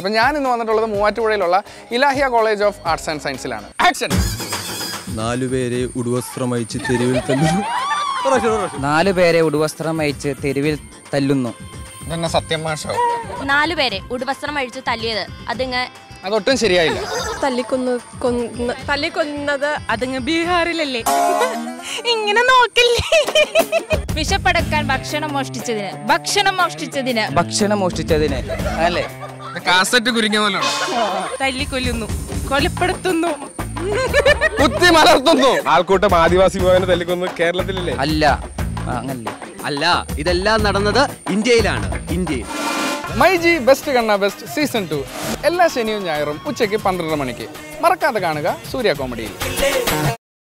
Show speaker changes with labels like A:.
A: അപ്പം ഞാൻ ഇന്ന് വന്നിട്ടുള്ളത് മൂവാറ്റുപുഴയിലുള്ള Ilahia college of arts and സയൻസിലാണ് ആക്ഷൻ
B: നാലുപേരെ ഉടുവസ്ത്രമയച്ച് തെരുവിൽ തല്ലുന്നു
C: നാലു പേരെ ഉടുവസ്ത്രം അയച്ച് തെരുവിൽ തല്ലുന്നു
A: ഇതെന്നെ സത്യം മാഷോ
D: നാലുപേരെ ഉടുവസ്ത്രം അഴിച്ച് തല്ലിയത് അതിങ്ങ്
A: അതൊട്ടും ശരിയായില്ല
E: തല്ലിക്കൊന്ന് കൊന്ന് തല്ലിക്കൊന്നത് അതങ്ങ് ബീഹാറിലല്ലേ ഇങ്ങനെ നോക്കില്ലേ
F: വിശപ്പടക്കാൻ ഭക്ഷണം മോഷ്ടിച്ചതിന് ഭക്ഷണം മോഷ്ടിച്ചതിന്
C: ഭക്ഷണം മോഷ്ടിച്ചതിന് അല്ലേ
A: കാസറ്റ് കുരുങ്ങിയ പോലെ
E: തല്ലിക്കൊല്ലുന്നു കൊലപ്പെടുത്തുന്നു
A: കുത്തി മലർത്തുന്നു
G: ആൾക്കൂട്ടം ആദിവാസി ഭവനെ തല്ലിക്കൊന്ന് കേരളത്തിലല്ലേ
C: അല്ല ആ, അങ്ങനല്ലേ
H: അല്ല ഇതെല്ലാം നടന്നത് ഇന്ത്യയിലാണ് ഇന്ത്യയിൽ
A: മൈ ജി ബെസ്റ്റ് കണ്ണ ബെസ്റ്റ് സീസൺ ടു എല്ലാ ശനിയും ഞായറും ഉച്ചയ്ക്ക് പന്ത്രണ്ട് മണിക്ക് മറക്കാതെ കാണുക സൂര്യ കോമഡിയിൽ